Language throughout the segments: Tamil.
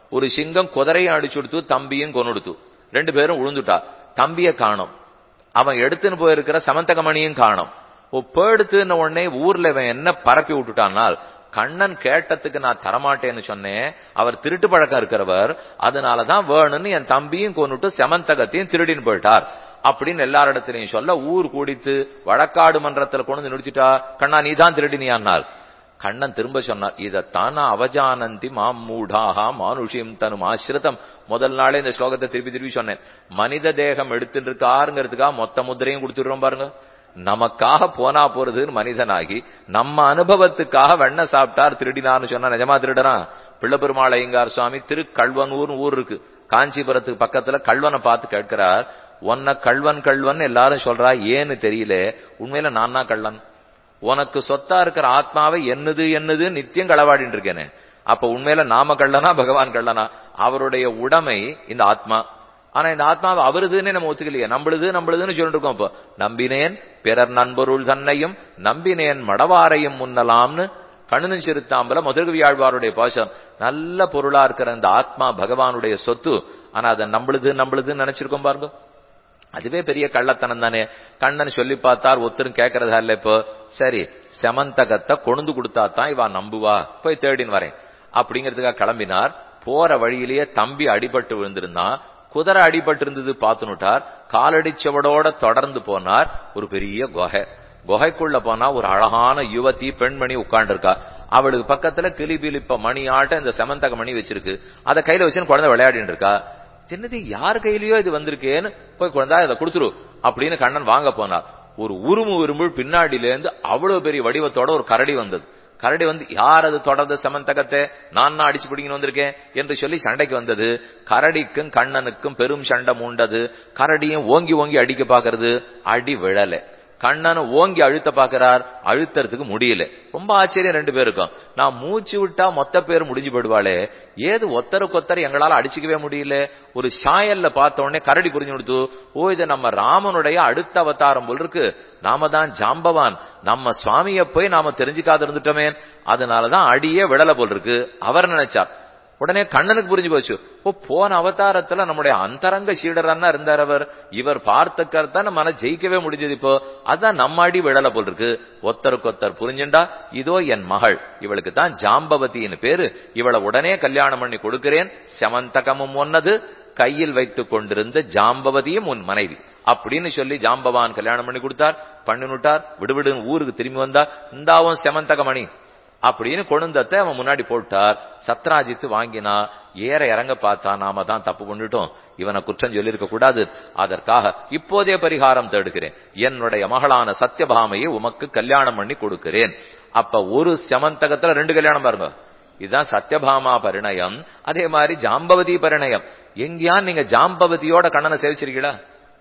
ஒரு சிங்கம் குதிரையும் அடிச்சுடுத்து தம்பியும் கொன்னுடுத்து ரெண்டு பேரும் உழுந்துட்டா தம்பிய காணோம் அவன் எடுத்துன்னு போயிருக்கிற சமந்தகமணியும் காணோம் ஓ பேடுத்துன உடனே ஊர்ல இவன் என்ன பரப்பி விட்டுட்டானால் கண்ணன் கேட்டதுக்கு நான் தரமாட்டேன்னு சொன்னேன் அவர் திருட்டு பழக்கம் இருக்கிறவர் அதனாலதான் வேணும்னு என் தம்பியும் கொண்டுட்டு செமந்தகத்தையும் திருடின்னு போயிட்டார் அப்படின்னு எல்லாரிடத்திலையும் சொல்ல ஊர் கூடித்து வழக்காடு மன்றத்துல கொண்டு வந்து நிறுத்திட்டா கண்ணா நீ தான் திருடினியானால் கண்ணன் திரும்ப சொன்னார் இதத்தான் நான் அவஜானந்தி மாம் மூடாகா மானுஷியம் தனும் ஆசிரிதம் முதல் நாளே இந்த ஸ்லோகத்தை திருப்பி திருப்பி சொன்னேன் மனித தேகம் எடுத்துட்டு இருக்காருங்கிறதுக்காக மொத்த முத்திரையும் கொடுத்துடுறோம் பாருங்க நமக்காக போனா போறதுன்னு மனிதனாகி நம்ம அனுபவத்துக்காக வெண்ண சாப்பிட்டார் திருடினார்னு சொன்னா நிஜமா திருடறான் பிள்ளப்பெருமாள் ஐயங்கார் சுவாமி திருக்கல்வனூர்னு ஊர் இருக்கு காஞ்சிபுரத்துக்கு பக்கத்துல கல்வனை பார்த்து கேட்கிறார் உன்ன கல்வன் கல்வன் எல்லாரும் சொல்றா ஏன்னு தெரியல உண்மையில நான் தான் கள்ளன் உனக்கு சொத்தா இருக்கிற ஆத்மாவை என்னது என்னது நித்தியம் களவாடிட்டு இருக்கேனே அப்ப உண்மையில நாம கள்ளனா பகவான் கள்ளனா அவருடைய உடைமை இந்த ஆத்மா ஆனா இந்த ஆத்மாவை அவருதுன்னு நம்ம ஒத்துக்கலையே நம்மளுது நம்மளுதுன்னு சொல்லிட்டு இருக்கோம் இப்போ நம்பினேன் பிறர் நண்பருள் தன்னையும் நம்பினேன் மடவாரையும் முன்னலாம்னு கண்ணுன்னு சிறுத்தாம்பல முதல்வி ஆழ்வாருடைய பாசம் நல்ல பொருளா இருக்கிற இந்த ஆத்மா பகவானுடைய சொத்து ஆனா அதை நம்மளுது நம்மளுதுன்னு நினைச்சிருக்கோம் பாருங்க அதுவே பெரிய கள்ளத்தனம் தானே கண்ணன் சொல்லி பார்த்தார் ஒருத்தரும் கேட்கறதா இல்ல இப்போ சரி செமந்தகத்தை கொண்டு கொடுத்தா தான் இவா நம்புவா போய் தேடின்னு வரேன் அப்படிங்கிறதுக்காக கிளம்பினார் போற வழியிலேயே தம்பி அடிபட்டு விழுந்திருந்தான் குதிரை அடிபட்டு இருந்தது பார்த்துனுட்டார் காலடிச்சவடோட தொடர்ந்து போனார் ஒரு பெரிய குகை குகைக்குள்ள போனா ஒரு அழகான யுவதி பெண்மணி உட்கார்ந்துருக்கா அவளுக்கு பக்கத்துல கிளிபிலிப்ப மணி ஆட்ட இந்த செமந்தக மணி வச்சிருக்கு அதை கையில வச்சுன்னு குழந்தை விளையாடிட்டு இருக்கா என்னது யார் கையிலயோ இது வந்திருக்கேன்னு போய் குழந்தா இதை கொடுத்துரு அப்படின்னு கண்ணன் வாங்க போனார் ஒரு உருமு விரும்பு பின்னாடியில இருந்து அவ்வளவு பெரிய வடிவத்தோட ஒரு கரடி வந்தது கரடி வந்து யார் அது தொடர்ந்து சமந்தகத்தை நான் தான் அடிச்சு பிடிங்கன்னு வந்திருக்கேன் என்று சொல்லி சண்டைக்கு வந்தது கரடிக்கும் கண்ணனுக்கும் பெரும் சண்டை மூண்டது கரடியும் ஓங்கி ஓங்கி அடிக்க பாக்குறது அடி விழல கண்ணனை ஓங்கி அழுத்த பாக்குறார் அழுத்துறதுக்கு முடியல ரொம்ப ஆச்சரியம் ரெண்டு பேருக்கும் நான் மூச்சு விட்டா மொத்த பேர் முடிஞ்சு போடுவாளே ஏது ஒத்தருக்கொத்தர் எங்களால அடிச்சுக்கவே முடியல ஒரு சாயல்ல பார்த்த உடனே கரடி புரிஞ்சு கொடுத்து ஓ இது நம்ம ராமனுடைய அடுத்த அவதாரம் போல் இருக்கு நாம தான் ஜாம்பவான் நம்ம சுவாமிய போய் நாம தெரிஞ்சுக்காத இருந்துட்டோமே அதனாலதான் அடியே விடல போல் இருக்கு அவர் நினைச்சார் உடனே கண்ணனுக்கு புரிஞ்சு போச்சு ஓ போன அவதாரத்துல நம்முடைய அந்தரங்க சீடரானா இருந்தார் அவர் இவர் பார்த்துக்கறதான் நம்ம ஜெயிக்கவே முடிஞ்சது இப்போ அதான் நம்ம அடி விழல போல் இருக்கு ஒத்தருக்கொத்தர் புரிஞ்சுண்டா இதோ என் மகள் இவளுக்கு தான் ஜாம்பவதின்னு பேரு இவளை உடனே கல்யாணம் பண்ணி கொடுக்கிறேன் செமந்தகமும் ஒன்னது கையில் வைத்துக் கொண்டிருந்த ஜாம்பவதியும் உன் மனைவி அப்படின்னு சொல்லி ஜாம்பவான் கல்யாணம் பண்ணி கொடுத்தார் பண்ணினுட்டார் விடுவிடுன்னு ஊருக்கு திரும்பி வந்தா இந்தாவும் செமந்தகமணி அப்படின்னு கொழுந்தத்தை அவன் முன்னாடி போட்டார் சத்ராஜித்து வாங்கினா ஏற இறங்க பார்த்தா நாம தான் தப்பு பண்ணிட்டோம் இவனை குற்றம் சொல்லியிருக்க கூடாது அதற்காக இப்போதே பரிகாரம் தேடுகிறேன் என்னுடைய மகளான சத்யபாமையை உமக்கு கல்யாணம் பண்ணி கொடுக்கிறேன் அப்ப ஒரு செமந்தகத்துல ரெண்டு கல்யாணம் பாருங்க இதுதான் சத்யபாமா பரிணயம் அதே மாதிரி ஜாம்பவதி பரிணயம் எங்கேயா நீங்க ஜாம்பவதியோட கண்ணனை சேவிச்சிருக்கீங்களா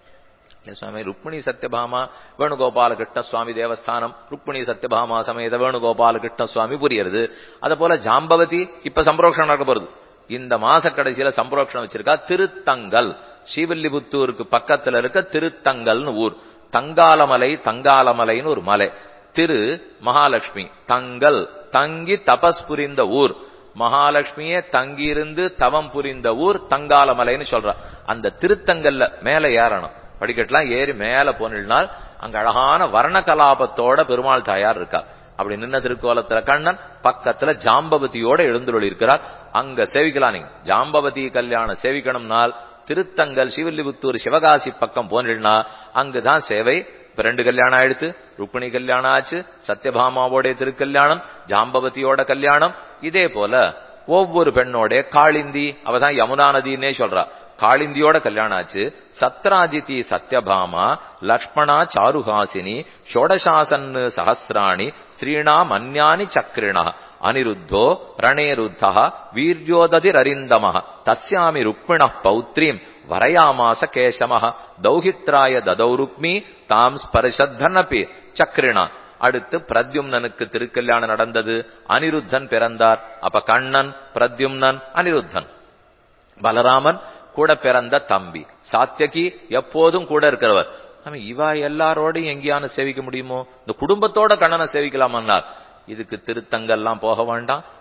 சுவாமி ருக்மிணி சத்யபாமா வேணுகோபால கிருஷ்ண சுவாமி தேவஸ்தானம் ருக்மிணி சத்யபாமா சமேத வேணுகோபால கிருஷ்ண சுவாமி புரியுது அத போல ஜாம்பவதி இப்ப சம்பரோஷம் நடக்க போறது இந்த மாச கடைசியில சம்பரோஷம் வச்சிருக்கா திருத்தங்கல் ஸ்ரீவில்லிபுத்தூருக்கு பக்கத்துல இருக்க திருத்தங்கல்னு ஊர் தங்காலமலை தங்காலமலைன்னு ஒரு மலை திரு மகாலட்சுமி தங்கல் தங்கி தபஸ் புரிந்த ஊர் மகாலட்சுமியே தங்கியிருந்து தவம் புரிந்த ஊர் தங்காலமலைன்னு சொல்றா அந்த திருத்தங்கல்ல மேல ஏறணும் படிக்கட்டுலாம் ஏறி மேல போனினால் அங்க அழகான வர்ண கலாபத்தோட பெருமாள் தாயார் இருக்கா அப்படி நின்ன திருக்கோலத்துல கண்ணன் பக்கத்துல ஜாம்பவதியோட எழுந்துள்ள இருக்கிறார் அங்க சேவிக்கலாம் நீங்க ஜாம்பவதி கல்யாணம் சேவிக்கணும்னால் திருத்தங்கல் சிவல்லிபுத்தூர் சிவகாசி பக்கம் போனில்னா அங்குதான் சேவை இப்ப ரெண்டு கல்யாணம் ஆயிடுத்து ருக்மிணி கல்யாணம் ஆச்சு சத்யபாமாவோட திருக்கல்யாணம் ஜாம்பவதியோட கல்யாணம் இதே போல ஒவ்வொரு பெண்ணோட காளிந்தி அவதான் யமுனா நதினே சொல்றா காளிந்தியோட கல்யாணம் ஆச்சு சத்ராஜிதி சத்யபாமா லக்ஷ்மணா சாருஹாசினி ஷோடசாசன் சஹசிராணி ஸ்ரீணாம் அந்யானி சக்ரிண அனிருத்தோ ரணேருத்தா வீரியோததிரரிந்தம தஸ்யாமி ருக்மிண பௌத்ரீம் வரையாமாச கேசம தௌஹித்ராய ததௌ ருக்மி தாம் ஸ்பர்ஷத்தனபி சக்ரிணா அடுத்து பிரத்யும்னனுக்கு திருக்கல்யாணம் நடந்தது அனிருத்தன் பிறந்தார் அப்ப கண்ணன் பிரத்யும்னன் அனிருத்தன் பலராமன் கூட பிறந்த தம்பி சாத்தியகி எப்போதும் கூட இருக்கிறவர் நம்ம இவா எல்லாரோடையும் எங்கேயானு சேவிக்க முடியுமோ இந்த குடும்பத்தோட கண்ணனை சேவிக்கலாமன்னார் இதுக்கு திருத்தங்கல்லாம் போக வேண்டாம்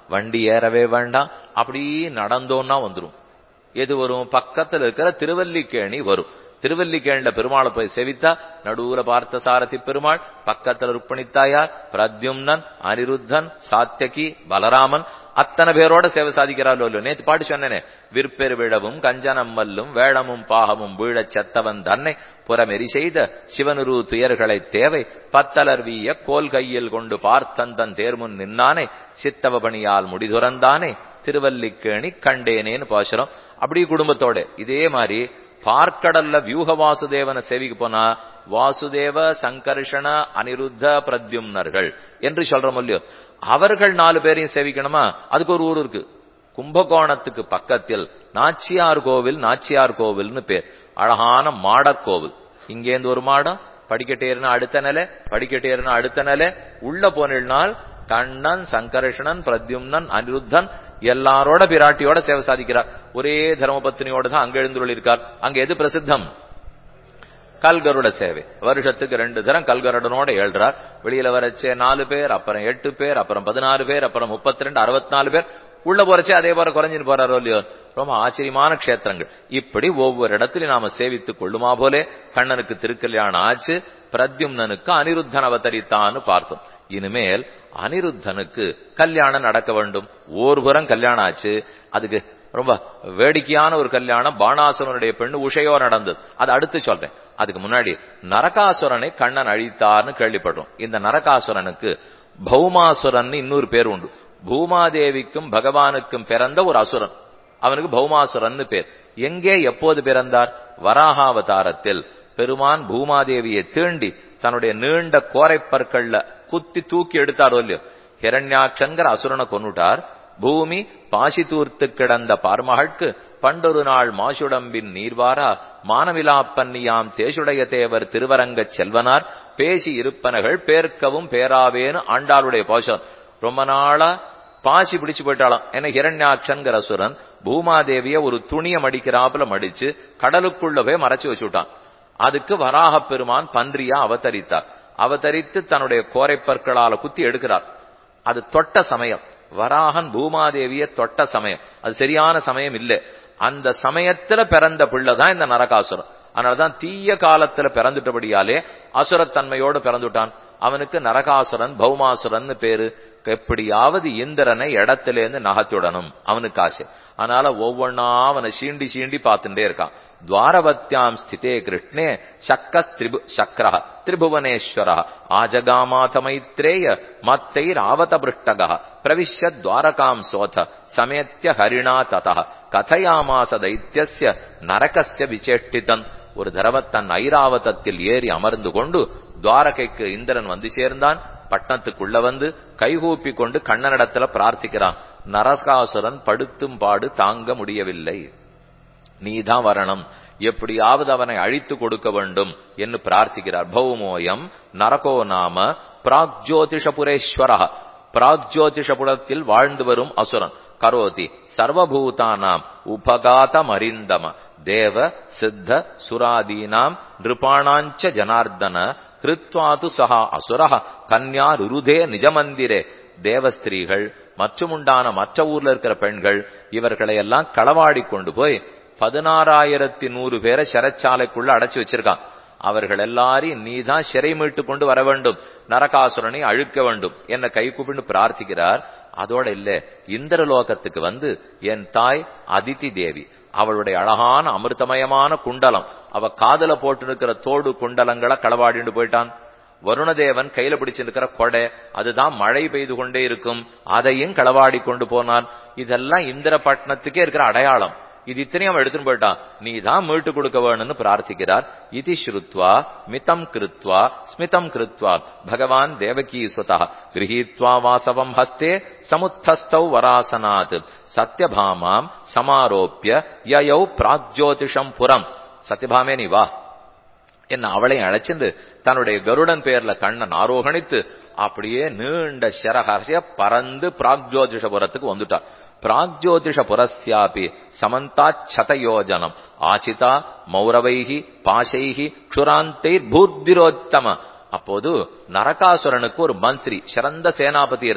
வண்டி ஏறவே வேண்டாம் அப்படியே நடந்தோம்னா வந்துரும் எது வரும் பக்கத்துல இருக்கிற திருவல்லிக்கேணி வரும் திருவல்லிக்கேணில பெருமாளை போய் செவித்தா நடுவுல பார்த்த சாரதி பெருமாள் பக்கத்துல ருப்பணித்தாயார் பிரத்யும்னன் அனிருத்தன் சாத்தியகி பலராமன் அத்தனை பேரோட சேவை சாதிக்கிறாரோ இல்லையோ நேத்து பாட்டு சொன்னேனே விற்பெரு விழவும் கஞ்சனம் மல்லும் வேளமும் பாகமும் வீழச் செத்தவன் தன்னை புறமெறி செய்த சிவனுரு துயர்களை தேவை பத்தலர் வீய கோல் கையில் கொண்டு பார்த்தந்தன் தேர்முன் நின்னானே சித்தவ பணியால் முடிதுறந்தானே திருவல்லிக்கேணி கண்டேனேன்னு பாசுறோம் அப்படி குடும்பத்தோட இதே மாதிரி பார்க்கடல்ல வியூக வாசுதேவன சேவிக்கு போனா வாசுதேவ சங்கர்ஷண அனிருத்த பிரத்யும்னர்கள் என்று சொல்றோம் இல்லையோ அவர்கள் நாலு பேரையும் சேவிக்கணுமா அதுக்கு ஒரு ஊர் இருக்கு கும்பகோணத்துக்கு பக்கத்தில் நாச்சியார் கோவில் நாச்சியார் கோவில்னு பேர் அழகான மாடக்கோவில் இங்கேருந்து ஒரு மாடம் படிக்கட்டேறுனா அடுத்த நிலை படிக்கட்டேறுனா அடுத்த நிலை உள்ள போனால் கண்ணன் சங்கர்ஷணன் பிரத்யும்னன் அனிருத்தன் எல்லாரோட பிராட்டியோட சேவை சாதிக்கிறார் ஒரே தர்மபத்னியோட தான் அங்க எழுந்துள்ள இருக்கார் அங்க எது பிரசித்தம் கல்கருட சேவை வருஷத்துக்கு ரெண்டு தரம் கல்கருடனோட எழுறார் வெளியில வரச்சே நாலு பேர் அப்புறம் எட்டு பேர் அப்புறம் பதினாறு பேர் அப்புறம் முப்பத்தி ரெண்டு அறுபத்தி நாலு பேர் உள்ள போறச்சே அதே போல குறைஞ்சிட்டு போறாரோ இல்லையோ ரொம்ப ஆச்சரியமான க்ஷேத்திரங்கள் இப்படி ஒவ்வொரு இடத்திலும் நாம சேவித்துக் கொள்ளுமா போலே கண்ணனுக்கு திருக்கல்யாணம் ஆச்சு பிரத்யும்னனுக்கு அனிருத்தன் அவதரித்தான்னு பார்த்தோம் இனிமேல் அனிருத்தனுக்கு கல்யாணம் நடக்க வேண்டும் ஓர்புறம் கல்யாணம் ஆச்சு அதுக்கு ரொம்ப வேடிக்கையான ஒரு கல்யாணம் பாணாசுரனுடைய பெண்ணு உஷையோ நடந்தது அது அடுத்து சொல்றேன் அதுக்கு முன்னாடி நரகாசுரனை கண்ணன் அழித்தார்னு கேள்விப்படுறோம் இந்த நரகாசுரனுக்கு பௌமாசுரன் இன்னொரு பேர் உண்டு பூமாதேவிக்கும் பகவானுக்கும் பிறந்த ஒரு அசுரன் அவனுக்கு பௌமாசுரன் பேர் எங்கே எப்போது பிறந்தார் வராகாவதாரத்தில் பெருமான் பூமாதேவியை தீண்டி தன்னுடைய நீண்ட கோரைப்பற்கள்ல குத்தி தூக்கி எடுத்தாரோ இல்லையோ ஹிரண்யாட்சங்கிற அசுரனை கொன்னுட்டார் பூமி பாசி தூர்த்து கிடந்த பார்மகൾക്ക് பண்டொரு நாள் மாசுடம்பின் நீர்வாரா மானவிலாப்பன்னியாம் தேசுடைய தேவர் திருவரங்கச் செல்வனார் பேசி இருப்பனகள் பேர்க்கவும் பேராவேன்னு ஆண்டாளுடைய பாசம் ரொம்ப நாளா பாசி பிடிச்சு போயிட்டாளாம் ஏன்னா ஹிரண்யாட்சன்கிற அசுரன் பூமாதேவிய ஒரு துணியை மடிக்கிறாப்புல மடிச்சு கடலுக்குள்ள போய் மறைச்சு வச்சுட்டான் அதுக்கு வராக பெருமான் பன்றியா அவதரித்தார் அவதரித்து தன்னுடைய கோரைப்பற்களால குத்தி எடுக்கிறார் அது தொட்ட சமயம் வராகன் பூமாதேவிய தொட்ட சமயம் அது சரியான சமயம் இல்லை அந்த சமயத்துல பிறந்த பிள்ளைதான் இந்த நரகாசுரன் அதனாலதான் தீய காலத்துல பிறந்துட்டபடியாலே அசுரத்தன்மையோடு பிறந்துட்டான் அவனுக்கு நரகாசுரன் பௌமாசுரன் பேரு எப்படியாவது இந்திரனை இடத்திலேருந்து நகத்துடணும் அவனுக்கு ஆசை அதனால ஒவ்வொன்னா அவனை சீண்டி சீண்டி பார்த்துட்டே இருக்கான் துவாரவத்யாம் ஸ்திதே கிருஷ்ணே சக்க திரிபு சக்கர திரிபுவனேஸ்வர ஆஜகாமாத மைத்ரேய மத்தைராவத பிருஷ்டக பிரவிஷ்ய துவாரகாம் சோத சமேத்திய ஹரிணா தத கதையாமாச தைத்தியஸ்ய நரகஸ்ய விசேஷ்டிதன் ஒரு தடவை தன் ஐராவதத்தில் ஏறி அமர்ந்து கொண்டு துவாரகைக்கு இந்திரன் வந்து சேர்ந்தான் பட்டணத்துக்குள்ள வந்து கைகூப்பி கொண்டு கண்ணனிடத்துல பிரார்த்திக்கிறான் நரகாசுரன் படுத்தும் பாடு தாங்க முடியவில்லை நீதான் வரணும் எப்படியாவது அவனை அழித்து கொடுக்க வேண்டும் என்று பிரார்த்திக்கிறார் பௌமோயம் நரகோ நாம பிராக்ஜோதிஷபுரேஸ்வர பிராக்ஜோதிஷபுரத்தில் வாழ்ந்து வரும் அசுரன் கரோதி சர்வபூதானாம் உபகாதமரிந்தம தேவ சித்த சுராதீனாம் நிருபாணாஞ்ச ஜனார்தன கிருத்வாது சகா அசுரஹ கன்யா ருருதே நிஜமந்திரே தேவஸ்திரீகள் மற்றும் உண்டான மற்ற ஊர்ல இருக்கிற பெண்கள் இவர்களை எல்லாம் களவாடி கொண்டு போய் பதினாறாயிரத்தி நூறு பேரை சிறைச்சாலைக்குள்ள அடைச்சு வச்சிருக்கான் அவர்கள் எல்லாரையும் நீதான் சிறை மீட்டு கொண்டு வர வேண்டும் நரகாசுரனை அழுக்க வேண்டும் என்ன கை கூப்பிட்டு பிரார்த்திக்கிறார் அதோட இல்ல இந்திரலோகத்துக்கு வந்து என் தாய் அதிதி தேவி அவளுடைய அழகான அமிர்தமயமான குண்டலம் அவ காதல போட்டு இருக்கிற தோடு குண்டலங்களை களவாடிட்டு போயிட்டான் வருணதேவன் கையில பிடிச்சிருக்கிற கொடை அதுதான் மழை பெய்து கொண்டே இருக்கும் அதையும் களவாடி கொண்டு போனான் இதெல்லாம் இந்திரபட்னத்துக்கே இருக்கிற அடையாளம் இது இத்தனையும் அவன் எடுத்துன்னு போயிட்டான் நீ தான் மீட்டு கொடுக்க வேணும்னு பிரார்த்திக்கிறார் இது ஸ்ருத்வா மிதம் கிருத்வா ஸ்மிதம் கிருத்வா பகவான் தேவகீ சுதா கிரகீத்வா வாசவம் ஹஸ்தே சமுத்தஸ்தௌ வராசனாத் சத்யபாமாம் சமாரோப்பிய யயௌ பிராக்ஜோதிஷம் புறம் சத்யபாமே நீ வா என்ன அவளையும் அழைச்சிருந்து தன்னுடைய கருடன் பேர்ல கண்ணன் ஆரோகணித்து அப்படியே நீண்ட சிரகரசிய பறந்து பிராக்ஜோதிஷபுரத்துக்கு வந்துட்டார் பிராக்ஜோதிஷ புரஸ்யாபி சமந்தாச்சதயோஜனம் ஆச்சிதா மௌரவைகி பாசைகி க்ஷுராந்தைர் பூர்திரோத்தம அப்போது நரகாசுரனுக்கு ஒரு மந்திரி சிறந்த சேனாபதி இருந்தான்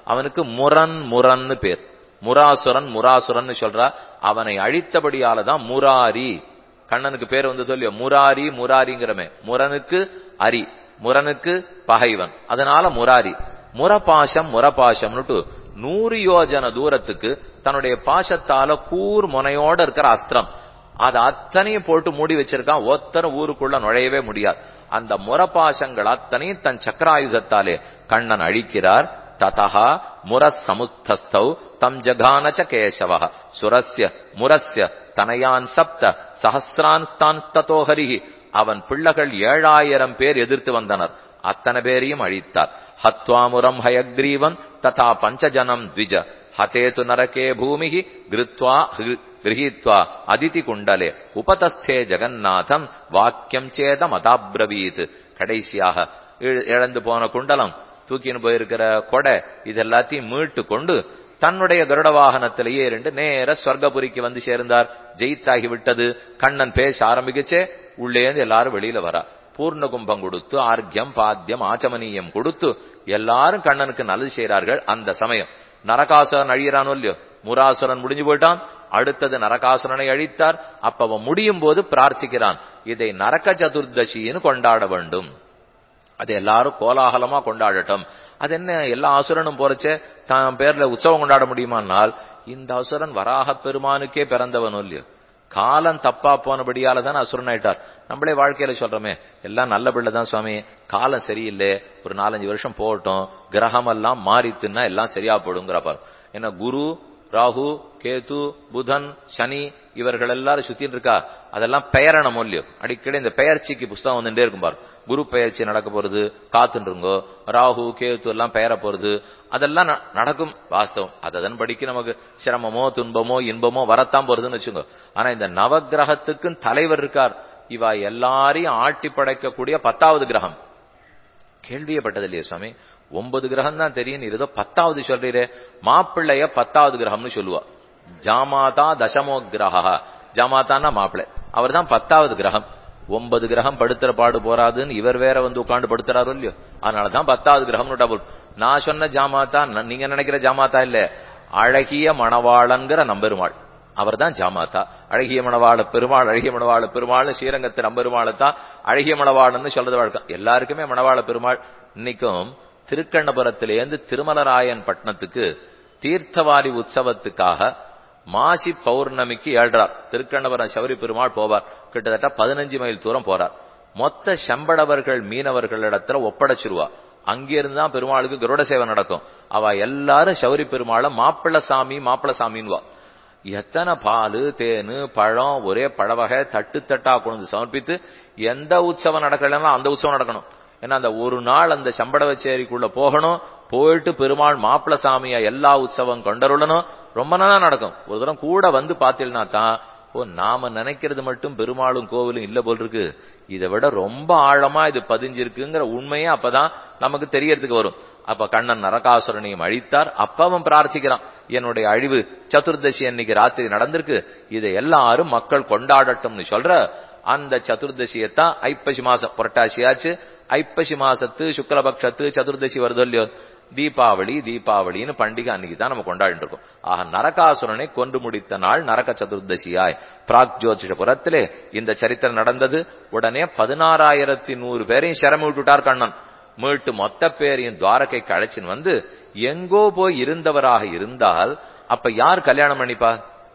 அவனுக்கு முரண் முரன்னு பேர் முராசுரன் முராசுரன் சொல்றா அவனை அழித்தபடியால தான் முராரி கண்ணனுக்கு பேர் வந்து சொல்லியோ முராரி முராரிங்கிறமே முரனுக்கு அரி முரனுக்கு பகைவன் அதனால முராரி முரபாசம் முரபாசம்னுட்டு நூறு யோஜன தூரத்துக்கு தன்னுடைய பாசத்தால கூர் முனையோட இருக்கிற அஸ்திரம் அது அத்தனையும் போட்டு மூடி வச்சிருக்கான் ஒத்தரும் ஊருக்குள்ள நுழையவே முடியாது அந்த முரபாசங்கள் அத்தனையும் தன் சக்கராயுதத்தாலே கண்ணன் அழிக்கிறார் ததா முரசமுத்தஸ்தௌ தம் ஜகானச்ச கேசவ சுரஸ்ய முரஸ்ய தனயான் சப்த சஹசிரான் தான் ததோ ஹரிஹி அவன் பிள்ளைகள் ஏழாயிரம் பேர் எதிர்த்து வந்தனர் அத்தனை பேரையும் அழித்தார் ஹத்வாமுரம் ஹயக்ரீவன் ததா பஞ்சஜனம் த்விஜ ஹதேது நரகே பூமிகி கிருத்வா கிரகீத்வா அதிதி குண்டலே உபதஸ்தே ஜெகநாதம் வாக்கியம் சேதம் அதாப்ரவீத் கடைசியாக இழந்து போன குண்டலம் தூக்கின்னு போயிருக்கிற கொடை இது எல்லாத்தையும் மீட்டு கொண்டு தன்னுடைய கருட வாகனத்திலேயே இரண்டு நேர ஸ்வர்கபுரிக்கு வந்து சேர்ந்தார் ஜெயித்தாகி விட்டது கண்ணன் பேச ஆரம்பிக்கச்சே உள்ளேந்து எல்லாரும் வெளியில வரா பூர்ண கும்பம் கொடுத்து ஆர்க்கியம் பாத்தியம் ஆச்சமனியம் கொடுத்து எல்லாரும் கண்ணனுக்கு நல்லது செய்கிறார்கள் அந்த சமயம் நரகாசுரன் அழியறானோ இல்லையோ முராசுரன் முடிஞ்சு போயிட்டான் அடுத்தது நரகாசுரனை அழித்தார் அப்ப அவன் முடியும் போது பிரார்த்திக்கிறான் இதை நரக சதுர்தசின்னு கொண்டாட வேண்டும் அது எல்லாரும் கோலாகலமா கொண்டாடட்டும் அது என்ன எல்லா அசுரனும் போறச்சே தான் பேர்ல உற்சவம் கொண்டாட முடியுமானால் இந்த அசுரன் வராக பெருமானுக்கே பிறந்தவனும் இல்லையோ காலம் தப்பா போனபடியால தான் அசுரன் ஆயிட்டார் நம்மளே வாழ்க்கையில சொல்றோமே எல்லாம் நல்ல பிள்ளை தான் சுவாமி காலம் சரியில்லை ஒரு நாலஞ்சு வருஷம் போகட்டும் கிரகம் எல்லாம் மாறித்துன்னா எல்லாம் சரியா போடுங்கிறப்ப என்ன குரு ராகு கேது புதன் சனி இவர்கள் எல்லாரும் சுத்தின்னு இருக்கா அதெல்லாம் பெயரண மூலியம் அடிக்கடி இந்த பெயர்ச்சிக்கு புஸ்தகம் வந்துட்டே இருக்கும் பாரு குரு பெயர்ச்சி நடக்க போறது காத்துருங்கோ ராகு கேத்து எல்லாம் பெயர போறது அதெல்லாம் நடக்கும் வாஸ்தவம் அதன் படிக்க நமக்கு சிரமமோ துன்பமோ இன்பமோ வரத்தான் போறதுன்னு வச்சுக்கோ ஆனா இந்த நவகிரகத்துக்கும் தலைவர் இருக்கார் இவ எல்லாரையும் ஆட்டி படைக்கக்கூடிய பத்தாவது கிரகம் கேள்வியப்பட்டது இல்லையா சுவாமி ஒன்பது கிரகம் தான் தெரியும் ஏதோ பத்தாவது சொல்றீரே மாப்பிள்ளைய பத்தாவது கிரகம்னு சொல்லுவா ஜாமாதா தசமோ கிரகா ஜாமாதான்னா மாப்பிள்ளை அவர் தான் பத்தாவது கிரகம் ஒன்பது கிரகம் படுத்துற பாடு போறாதுன்னு இவர் வேற வந்து உட்காந்து படுத்துறாரோ இல்லையோ அதனாலதான் பத்தாவது கிரகம்னு டபுள் நான் சொன்ன ஜாமாத்தா நீங்க நினைக்கிற ஜாமாத்தா இல்ல அழகிய மணவாளன்கிற நம்பெருமாள் அவர் தான் ஜாமாத்தா அழகிய மணவாள பெருமாள் அழகிய மணவாள பெருமாள் ஸ்ரீரங்கத்து நம்பெருமாளை தான் அழகிய மணவாளன்னு சொல்றது வழக்கம் எல்லாருக்குமே மணவாள பெருமாள் இன்னைக்கும் திருக்கண்ணபுரத்திலேருந்து திருமலராயன் பட்டணத்துக்கு தீர்த்தவாரி உற்சவத்துக்காக மாசி பௌர்ணமிக்கு ஏழ்றார் திருக்கண்ணபுரம் சௌரி பெருமாள் போவார் கிட்டத்தட்ட பதினஞ்சு மைல் தூரம் போறார் மொத்த செம்படவர்கள் மீனவர்களிடத்துல ஒப்படைச்சிருவா அங்கிருந்து தான் பெருமாளுக்கு கருட சேவை நடக்கும் அவ எல்லாரும் சௌரி பெருமாளை மாப்பிள்ள சாமி மாப்பிள்ள சாமின்வா எத்தனை பால் தேனு பழம் ஒரே பழவகை தட்டு தட்டா கொண்டு சமர்ப்பித்து எந்த உற்சவம் நடக்கலன்னா அந்த உற்சவம் நடக்கணும் ஏன்னா அந்த ஒரு நாள் அந்த சம்படவச்சேரிக்குள்ள போகணும் போயிட்டு பெருமாள் மாப்பிள சாமியா எல்லா உற்சவம் கொண்டருளணும் ரொம்ப நாளா நடக்கும் ஒரு தரம் கூட வந்து பாத்தீங்கன்னா தான் ஓ நாம நினைக்கிறது மட்டும் பெருமாளும் கோவிலும் இல்ல போல் இருக்கு இதை விட ரொம்ப ஆழமா இது பதிஞ்சிருக்குங்கிற உண்மையே அப்பதான் நமக்கு தெரியறதுக்கு வரும் அப்ப கண்ணன் நரகாசுரனையும் அழித்தார் அப்ப அவன் பிரார்த்திக்கிறான் என்னுடைய அழிவு சதுர்தசி அன்னைக்கு ராத்திரி நடந்திருக்கு இதை எல்லாரும் மக்கள் கொண்டாடட்டும்னு சொல்ற அந்த சதுர்தசியத்தான் ஐப்பசி மாசம் புரட்டாசியாச்சு ஐப்பசி மாசத்து சுக்லபக்ஷத்து சதுர்தசி வருதோ இல்லையோ தீபாவளி தீபாவளின்னு பண்டிகை அன்னைக்கு தான் நம்ம கொண்டாடிட்டு இருக்கோம் ஆக நரகாசுரனை கொண்டு முடித்த நாள் நரக சதுர்தசியாய் பிராக் ஜோதிஷபுரத்திலே இந்த சரித்திரம் நடந்தது உடனே பதினாறாயிரத்தி நூறு பேரையும் சிரம விட்டுட்டார் கண்ணன் மீட்டு மொத்த பேரையும் துவாரகைக்கு அழைச்சின்னு வந்து எங்கோ போய் இருந்தவராக இருந்தால் அப்ப யார் கல்யாணம் பண்ணிப்பா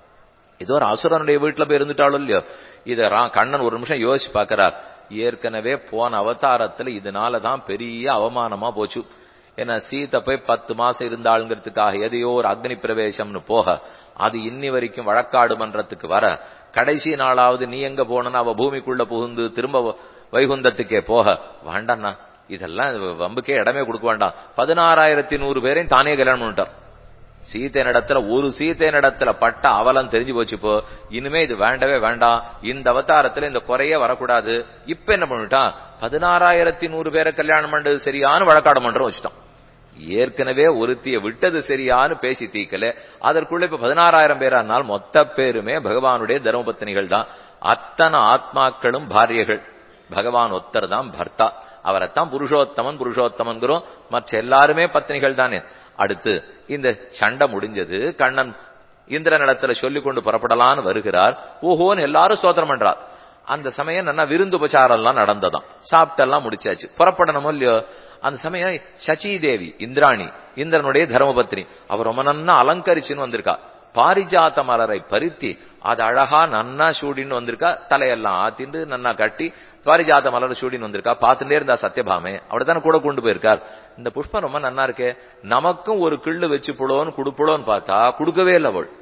ஏதோ ஒரு அசுரனுடைய வீட்டுல போய் இருந்துட்டாலும் இல்லையோ இத கண்ணன் ஒரு நிமிஷம் யோசிச்சு பாக்குறார் ஏற்கனவே போன அவதாரத்துல இதனாலதான் பெரிய அவமானமா போச்சு ஏன்னா சீத்தை போய் பத்து மாசம் இருந்தாளுங்கிறதுக்காக எதையோ ஒரு அக்னி பிரவேசம்னு போக அது இன்னி வரைக்கும் வழக்காடு மன்றத்துக்கு வர கடைசி நாளாவது நீ எங்க போனா அவ பூமிக்குள்ள புகுந்து திரும்ப வைகுந்தத்துக்கே போக வேண்டாண்ணா இதெல்லாம் வம்புக்கே இடமே கொடுக்க வேண்டாம் பதினாறாயிரத்தி நூறு பேரையும் தானே கல்யாணம் பண்ணிட்டார் சீத்தை இடத்துல ஒரு சீத்தை இடத்துல பட்ட அவலம் தெரிஞ்சு போச்சு இப்போ இனிமே இது வேண்டவே வேண்டாம் இந்த அவதாரத்துல இந்த குறைய வரக்கூடாது இப்ப என்ன பண்ணிட்டான் பதினாறாயிரத்தி நூறு பேரை கல்யாணம் பண்றது சரியான வழக்காடு மன்றம் வச்சுட்டான் ஏற்கனவே ஒருத்திய விட்டது சரியான்னு பேசி தீக்கல அதற்குள்ள இப்ப பதினாறாயிரம் பேரானால் மொத்த பேருமே பகவானுடைய தர்மபத்தினிகள் தான் அத்தனை ஆத்மாக்களும் பாரியர்கள் பகவான் ஒத்தர் தான் பர்த்தா அவரைத்தான் புருஷோத்தமன் புருஷோத்தமன்கிறோம் மற்ற எல்லாருமே பத்னிகள் தானே அடுத்து இந்த சண்டை முடிஞ்சது கண்ணன் இந்திரனிடத்துல சொல்லிக் கொண்டு புறப்படலான்னு வருகிறார் ஓஹோன்னு எல்லாரும் ஸ்தோத்திரம் பண்றார் அந்த சமயம் நல்லா விருந்து உபச்சாரம் எல்லாம் நடந்ததாம் சாப்பிட்டெல்லாம் முடிச்சாச்சு புறப்படணுமோ இல்லையோ அந்த சமயம் சச்சி தேவி இந்திராணி இந்திரனுடைய தர்மபத்னி அவர் ரொம்ப நன்னா அலங்கரிச்சுன்னு வந்திருக்கா பாரிஜாத மலரை பருத்தி அது அழகா நன்னா சூடின்னு வந்திருக்கா தலையெல்லாம் ஆத்திண்டு நன்னா கட்டி பாரிஜாத மலர் சூடின்னு வந்திருக்கா பார்த்துட்டே இருந்தா சத்யபாமே அவடைத்தானே கூட கொண்டு போயிருக்கார் இந்த புஷ்பம் ரொம்ப நன்னா இருக்கே நமக்கும் ஒரு கிள்ளு வச்சு புலோன்னு குடுப்புளோன்னு பார்த்தா கொடுக்கவே இல்லை அவள்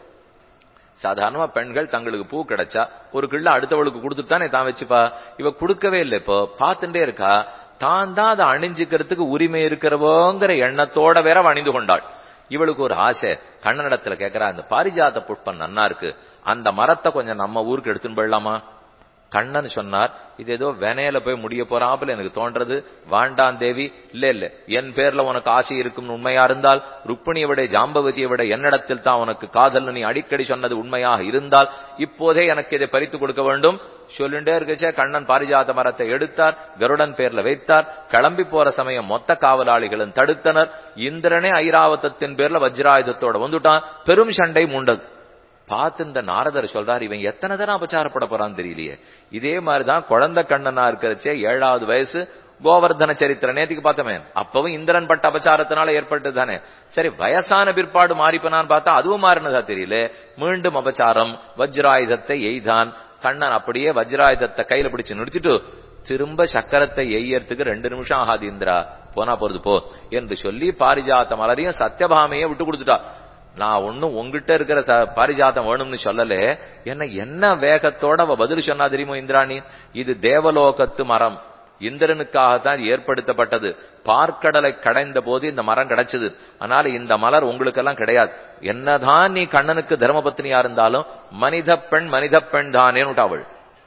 சாதாரணமா பெண்கள் தங்களுக்கு பூ கிடைச்சா ஒரு கிள்ள அடுத்தவளுக்கு கொடுத்துட்டு தானே தான் வச்சுப்பா இவ கொடுக்கவே இல்லை இப்போ பார்த்துட்டே இருக்கா தான் தான் அதை அணிஞ்சுக்கிறதுக்கு உரிமை இருக்கிறவோங்கிற எண்ணத்தோட வேற அவ அணிந்து கொண்டாள் இவளுக்கு ஒரு ஆசை கண்ணனிடத்துல கேக்குறா இந்த பாரிஜாத புஷ்பம் நன்னா இருக்கு அந்த மரத்தை கொஞ்சம் நம்ம ஊருக்கு எடுத்துன்னு போயிடலாமா கண்ணன் சொன்னார் இது ஏதோ வெனையில போய் முடிய போறாப்புல எனக்கு தோன்றது வாண்டான் தேவி இல்ல இல்ல என் பேர்ல உனக்கு ஆசை இருக்கும்னு உண்மையா இருந்தால் ருக்மிணியை விட ஜாம்பவதியை விட என்னிடத்தில் தான் உனக்கு காதல் நீ அடிக்கடி சொன்னது உண்மையாக இருந்தால் இப்போதே எனக்கு இதை பறித்து கொடுக்க வேண்டும் சொல்லிண்டே இருக்கச்சே கண்ணன் பாரிஜாத மரத்தை எடுத்தார் கருடன் பேர்ல வைத்தார் கிளம்பி போற சமயம் மொத்த காவலாளிகளும் தடுத்தனர் இந்திரனே ஐராவதத்தின் பேர்ல வஜ்ராயுதத்தோட வந்துட்டான் பெரும் சண்டை மூண்டது பார்த்து இந்த நாரதர் சொல்றார் இவன் எத்தனை தரம் அபச்சாரப்பட போறான்னு தெரியலையே இதே மாதிரிதான் குழந்தை கண்ணனா இருக்கிறச்சே ஏழாவது வயசு கோவர்தன சரித்திர நேத்திக்கு பார்த்தமே அப்பவும் இந்திரன் பட்ட அபச்சாரத்தினால ஏற்பட்டு தானே சரி வயசான பிற்பாடு மாறிப்பனான்னு பார்த்தா அதுவும் மாறினதா தெரியல மீண்டும் அபச்சாரம் வஜ்ராயுதத்தை எய்தான் கண்ணன் அப்படியே வஜ்ராயுதத்தை கையில பிடிச்சு நிறுத்திட்டு திரும்ப சக்கரத்தை எய்யறதுக்கு ரெண்டு நிமிஷம் ஆகாது இந்திரா போனா போறது போ என்று சொல்லி பாரிஜாத்த மலரையும் சத்யபாமையை விட்டு கொடுத்துட்டா நான் ஒன்னும் உங்ககிட்ட இருக்கிற பாரிஜாத்தம் வேணும்னு சொல்லல என்ன என்ன வேகத்தோட அவ பதில் சொன்னா தெரியுமோ இந்திராணி இது தேவலோகத்து மரம் இந்திரனுக்காகத்தான் ஏற்படுத்தப்பட்டது பார்க்கடலை கடைந்த போது இந்த மரம் கிடைச்சது அதனால இந்த மலர் உங்களுக்கெல்லாம் கிடையாது என்னதான் நீ கண்ணனுக்கு தர்மபத்னியா இருந்தாலும் மனித பெண் மனித பெண் தானேன்னு அவள்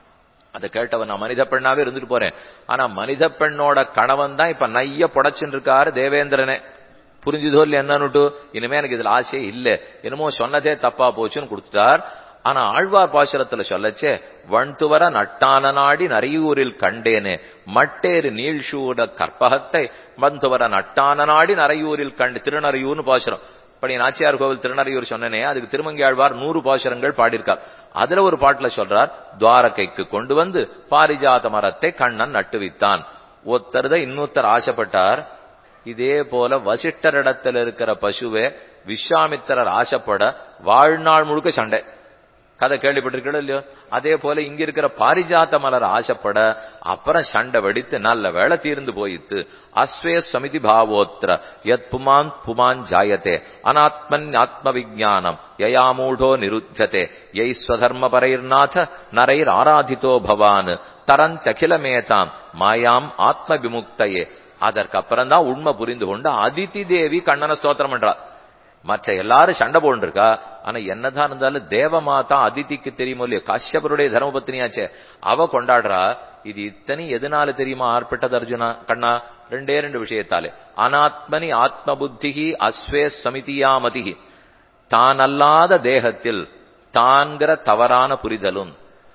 அதை கேட்டவன் நான் மனித பெண்ணாவே இருந்துட்டு போறேன் ஆனா மனித பெண்ணோட கணவன் தான் இப்ப நைய புடைச்சுட்டு இருக்காரு தேவேந்திரனே புரிஞ்சுதோ இல்ல என்னன்னுட்டு இனிமே எனக்கு இதுல ஆசையே இல்ல என்னமோ சொன்னதே தப்பா போச்சுன்னு கொடுத்துட்டார் ஆனா ஆழ்வார் பாசுரத்துல சொல்லச்சே வண்துவர நட்டான நாடி நரையூரில் கண்டேனே மட்டேறு நீழ்சூட கற்பகத்தை வண்துவர நட்டான நாடி நரையூரில் கண்டு திருநறையூர்னு பாசுரம் இப்படி நாச்சியார் கோவில் திருநறையூர் சொன்னனே அதுக்கு திருமங்கி ஆழ்வார் நூறு பாசுரங்கள் பாடியிருக்கார் அதுல ஒரு பாட்டுல சொல்றார் துவாரகைக்கு கொண்டு வந்து பாரிஜாத மரத்தை கண்ணன் நட்டுவித்தான் ஒருத்தர் இன்னொருத்தர் ஆசைப்பட்டார் இதே போல வசிஷ்டரிடத்தில் இருக்கிற பசுவே விஸ்வாமித்திரர் ஆசைப்பட வாழ்நாள் முழுக்க சண்டை கதை கேள்விப்பட்டிருக்கீங்களோ இல்லையோ அதே போல இங்க இருக்கிற பாரிஜாத்த மலர் ஆசைப்பட அப்புறம் சண்டை வெடித்து நல்ல வேலை தீர்ந்து போயித்து அஸ்வே சமிதி பாவோத்திர யத் புமான் புமான் ஜாயத்தே அனாத்மன் ஆத்ம விஜானம் யயாமூடோ நிருத்தியதே யை ஸ்வதர்ம பரைர்நாத நரைர் ஆராதித்தோ பவான் தரந்தகிலமேதாம் மாயாம் ஆத்ம விமுக்தையே அதற்கப்புறம் தான் உண்மை புரிந்து கொண்டு அதித்தி தேவி கண்ணனை ஸ்தோத்திரம் பண்றா மற்ற எல்லாரும் சண்டை போட்டுருக்கா ஆனா என்னதான் இருந்தாலும் தேவமாதா அதித்திக்கு தெரியுமோ இல்லையோ காஷ்யபருடைய தர்மபத்னியாச்சே அவ கொண்டாடுறா இது இத்தனை எதனால தெரியுமா ஆர்ப்பிட்டது அர்ஜுனா கண்ணா ரெண்டே ரெண்டு விஷயத்தாலே அனாத்மனி ஆத்ம புத்திகி அஸ்வே சமிதியாமதிகி தான் அல்லாத தேகத்தில் தான்கிற தவறான புரிதலும்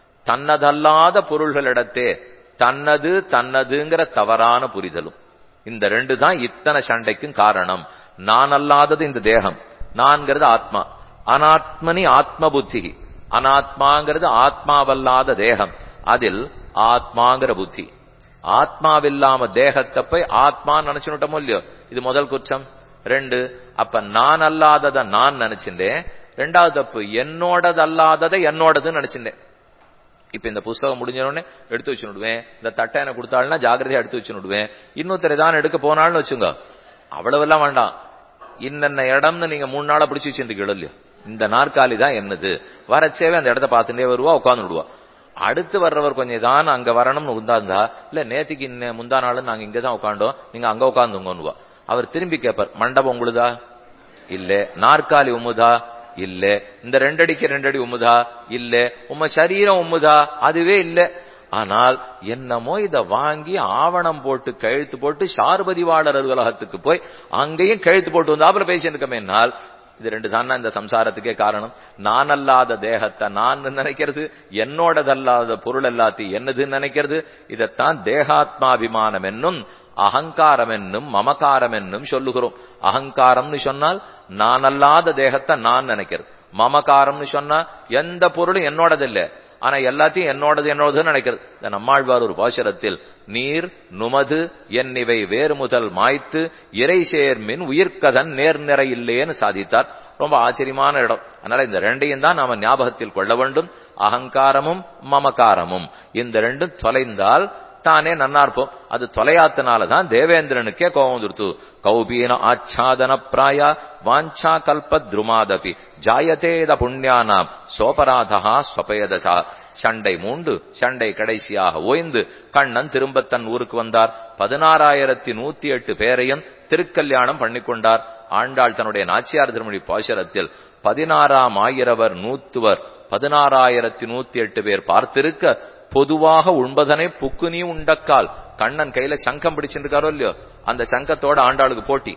தன்னதல்லாத பொருள்களிடத்தே தன்னது தன்னதுங்கிற தவறான புரிதலும் இந்த ரெண்டு தான் இத்தனை சண்டைக்கும் காரணம் நான் அல்லாதது இந்த தேகம் நான்கிறது ஆத்மா அனாத்மனி ஆத்ம புத்தி அனாத்மாங்கிறது ஆத்மாவல்லாத தேகம் அதில் ஆத்மாங்கிற புத்தி ஆத்மாவில்லாம தேகத்தை போய் ஆத்மா நினைச்சுட்டோமோ இல்லையோ இது முதல் குற்றம் ரெண்டு அப்ப நான் அல்லாதத நான் நினைச்சிருந்தேன் ரெண்டாவது தப்பு என்னோடது அல்லாததை என்னோடதுன்னு நினைச்சிருந்தேன் இப்ப இந்த புஸ்தகம் முடிஞ்ச உடனே எடுத்து வச்சு விடுவேன் இந்த தட்டை எனக்கு கொடுத்தாள்னா ஜாகிரதையா எடுத்து வச்சு விடுவேன் இன்னொருத்தர் தான் எடுக்க போனாலும் வச்சுங்க அவ்வளவெல்லாம் வேண்டாம் இன்னென்ன இடம்னு நீங்க மூணு நாளா பிடிச்சி வச்சிருக்கீங்க இல்லையோ இந்த நாற்காலி தான் என்னது வரச்சேவே அந்த இடத்த பார்த்துட்டே வருவா உட்காந்து விடுவா அடுத்து வர்றவர் கொஞ்சம் தான் அங்க வரணும்னு உண்டாந்தா இல்ல நேத்திக்கு இன்ன முந்தா நாள் நாங்க இங்க தான் உட்காண்டோம் நீங்க அங்க உட்காந்துங்கன்னுவா அவர் திரும்பி கேட்பார் மண்டபம் உங்களுதா இல்ல நாற்காலி உமுதா இல்ல இந்த ரெண்டடிக்கு ரெண்டடி உம்முதா இல்ல உம்ம சரீரம் உம்முதா அதுவே இல்ல ஆனால் என்னமோ இத வாங்கி ஆவணம் போட்டு கழுத்து போட்டு சார்பதிவாளர் அலுவலகத்துக்கு போய் அங்கேயும் கழுத்து போட்டு வந்தாப்புல பேசியிருக்கமேனால் இது ரெண்டு தான் இந்த சம்சாரத்துக்கே காரணம் நான் அல்லாத தேகத்தை நான் நினைக்கிறது என்னோடதல்லாத பொருள் எல்லாத்தையும் என்னதுன்னு நினைக்கிறது இதைத்தான் தேகாத்மாபிமானம் என்னும் அகங்காரம் என்னும் மமகாரம் என்னும் சொல்லுகிறோம் அகங்காரம்னு சொன்னால் நான் அல்லாத தேகத்தை நான் நினைக்கிறது மமகாரம்னு சொன்னா எந்த பொருளும் என்னோடதில்லை ஆனா எல்லாத்தையும் என்னோடது என்னோடதுன்னு நினைக்கிறது இந்த நம்மாழ்வார் ஒரு பாசுரத்தில் நீர் நுமது என்னிவை வேறு முதல் மாய்த்து இறை சேர்மின் உயிர்க்கதன் நேர்நிறை இல்லையேன்னு சாதித்தார் ரொம்ப ஆச்சரியமான இடம் அதனால இந்த ரெண்டையும் தான் நாம ஞாபகத்தில் கொள்ள வேண்டும் அகங்காரமும் மமகாரமும் இந்த ரெண்டும் தொலைந்தால் தானே நன்னா இருப்போம் அது தொலையாத்தனாலதான் தேவேந்திரனுக்கே கோபம் வந்துருத்து கௌபீன ஆச்சாதன பிராய வாஞ்சா கல்ப துருமாதபி ஜாயதேத புண்ணியானாம் சோபராதா ஸ்வபயதசா சண்டை மூண்டு சண்டை கடைசியாக ஓய்ந்து கண்ணன் திரும்ப தன் ஊருக்கு வந்தார் பதினாறாயிரத்தி நூத்தி எட்டு பேரையும் திருக்கல்யாணம் பண்ணிக்கொண்டார் ஆண்டாள் தன்னுடைய நாச்சியார் திருமொழி பாசுரத்தில் பதினாறாம் ஆயிரவர் நூத்துவர் பதினாறாயிரத்தி நூத்தி எட்டு பேர் பார்த்திருக்க பொதுவாக உண்பதனை புக்கு நீ உண்டக்கால் கண்ணன் கையில சங்கம் பிடிச்சிருக்காரோ இல்லையோ அந்த சங்கத்தோட ஆண்டாளுக்கு போட்டி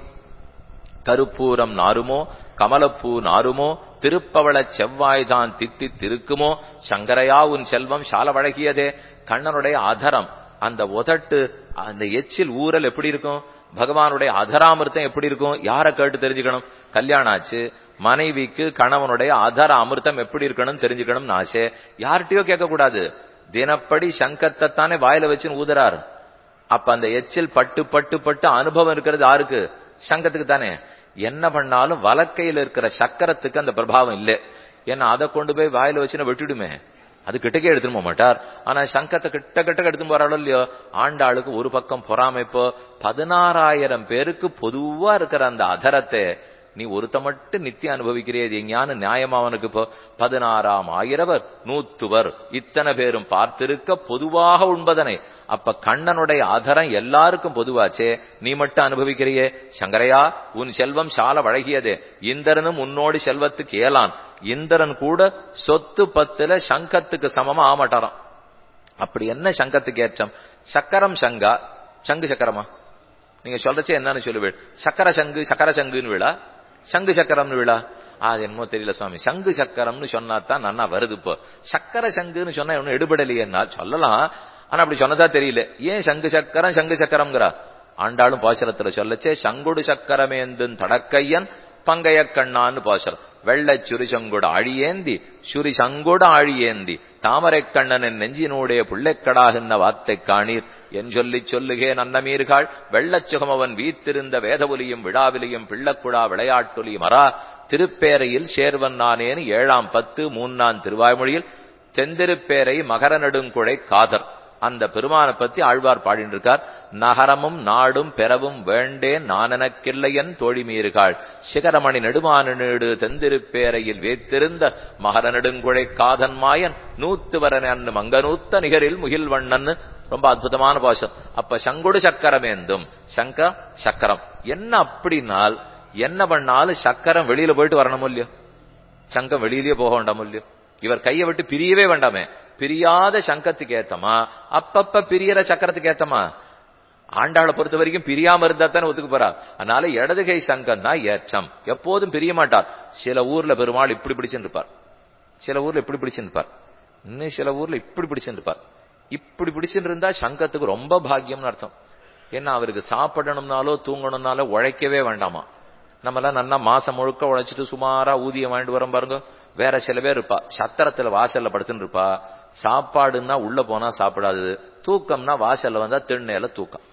கருப்பூரம் நாருமோ கமலப்பூ நாருமோ திருப்பவள செவ்வாய்தான் தித்தி திருக்குமோ சங்கரையா உன் செல்வம் சால வழகியதே கண்ணனுடைய அதரம் அந்த உதட்டு அந்த எச்சில் ஊரல் எப்படி இருக்கும் பகவானுடைய அதராமிர்தம் எப்படி இருக்கும் யாரை கேட்டு தெரிஞ்சுக்கணும் கல்யாணம் ஆச்சு மனைவிக்கு கணவனுடைய அதர அமிர்தம் எப்படி இருக்கணும் தெரிஞ்சுக்கணும்னு ஆசை யார்கிட்டயோ கேட்க கூடாது தினப்படி சங்கத்தை தானே வாயில வச்சுன்னு ஊதுறாரு அப்ப அந்த எச்சில் பட்டு பட்டு பட்டு அனுபவம் இருக்கிறது யாருக்கு சங்கத்துக்கு தானே என்ன பண்ணாலும் வலக்கையில் இருக்கிற சக்கரத்துக்கு அந்த பிரபாவம் இல்லை ஏன்னா அதை கொண்டு போய் வாயில வச்சுன்னு வெட்டிடுமே அது கிட்டக்கே எடுத்துட்டு போக மாட்டார் ஆனா சங்கத்தை கிட்ட கிட்ட எடுத்துட்டு போறாளோ இல்லையோ ஆண்டாளுக்கு ஒரு பக்கம் பொறாமைப்போ பதினாறாயிரம் பேருக்கு பொதுவா இருக்கிற அந்த அதரத்தை நீ ஒருத்த மட்டும் நித்தியம் அனுபவிக்கிறே இது எங்கேயான நியாயமா அவனுக்கு இப்போ பதினாறாம் ஆயிரவர் நூத்துவர் இத்தனை பேரும் பார்த்திருக்க பொதுவாக உண்பதனை அப்ப கண்ணனுடைய ஆதரம் எல்லாருக்கும் பொதுவாச்சே நீ மட்டும் அனுபவிக்கிறியே சங்கரையா உன் செல்வம் சால வழகியதே இந்திரனும் உன்னோடு செல்வத்துக்கு ஏலான் இந்திரன் கூட சொத்து பத்துல சங்கத்துக்கு சமமா ஆமாட்டாராம் அப்படி என்ன சங்கத்துக்கு ஏற்றம் சக்கரம் சங்கா சங்கு சக்கரமா நீங்க சொல்றச்சே என்னன்னு சொல்லுவேன் சக்கர சங்கு சக்கர சங்குன்னு விழா சங்கு சக்கரம்னு விழா அது என்னமோ தெரியல சுவாமி சங்கு சக்கரம்னு சொன்னா தான் நன்னா வருது இப்போ சக்கர சங்குன்னு சொன்னா ஒன்னும் எடுபடலையேன்னா சொல்லலாம் ஆனா அப்படி சொன்னதா தெரியல ஏன் சங்கு சக்கரம் சங்கு சக்கரம்ங்கிறா ஆண்டாளும் பாசுரத்துல சொல்லச்சே சங்குடு சக்கரமேந்துன் தடக்கையன் பங்கைய கண்ணான்னு பாசுரம் வெள்ளை சுரி சங்குட அழியேந்தி சுரி சங்குட ஆழியேந்தி தாமரை கண்ணனின் நெஞ்சினூடைய புள்ளைக்கடாகின்ற வார்த்தை காணீர் என் சொல்லி சொல்லுகே நன்னமீர்கள் வெள்ளச் சுகமவன் வீத்திருந்த வேதபுலியும் விழாவிலியும் பிள்ளக்குழா விளையாட்டொலியும் அரா திருப்பேரையில் சேர்வன் நானேன்னு ஏழாம் பத்து மூன்னாம் திருவாய்மொழியில் தெந்திருப்பேரை மகர நெடுங்குழை காதர் அந்த பெருமானை பத்தி ஆழ்வார் பாடிட்டு இருக்கார் நகரமும் நாடும் பெறவும் வேண்டேன் நான் எனக்கில்லையன் தோழிமீர்கள் சிகரமணி நெடுமான நீடு தெந்திருப்பேரையில் வேத்திருந்த மகர நெடுங்குழை காதன் மாயன் நூத்து வரன் அன்னு மங்கநூத்த நிகரில் முகில்வண்ணன் ரொம்ப அற்புதமான பாஷம் அப்ப சங்குடு சக்கரமேந்தும் சங்க சக்கரம் என்ன அப்படின்னால் என்ன பண்ணாலும் சக்கரம் வெளியில போயிட்டு வரணும் இல்லையோ சங்கம் வெளியிலேயே போக வேண்டாம் இல்லையோ இவர் கையை விட்டு பிரியவே வேண்டாமே பிரியாத சங்கத்துக்கு ஏத்தமா அப்பப்ப பிரியற சக்கரத்துக்கு ஏத்தமா ஆண்டாளை பொறுத்த வரைக்கும் பிரியாம இருந்தா தானே ஒத்துக்கு போறா அதனால இடது கை சங்கம் தான் ஏற்றம் எப்போதும் பிரிய மாட்டார் சில ஊர்ல பெருமாள் இப்படி பிடிச்சிருப்பார் சில ஊர்ல இப்படி பிடிச்சிருப்பார் இன்னும் சில ஊர்ல இப்படி பிடிச்சிருப்பார் இப்படி பிடிச்சிட்டு இருந்தா சங்கத்துக்கு ரொம்ப பாக்கியம்னு அர்த்தம் ஏன்னா அவருக்கு சாப்பிடணும்னாலோ தூங்கணும்னாலோ உழைக்கவே வேண்டாமா நம்மளாம் நல்லா மாசம் முழுக்க உழைச்சிட்டு சுமாரா ஊதியம் வாங்கிட்டு வரோம் பாருங்க வேற சில பேர் இருப்பா சத்திரத்துல வாசல்ல படுத்துன்னு இருப்பா சாப்பாடுன்னா உள்ள போனா சாப்பிடாது தூக்கம்னா வாசல்ல வந்தா திண்ணையில தூக்கம்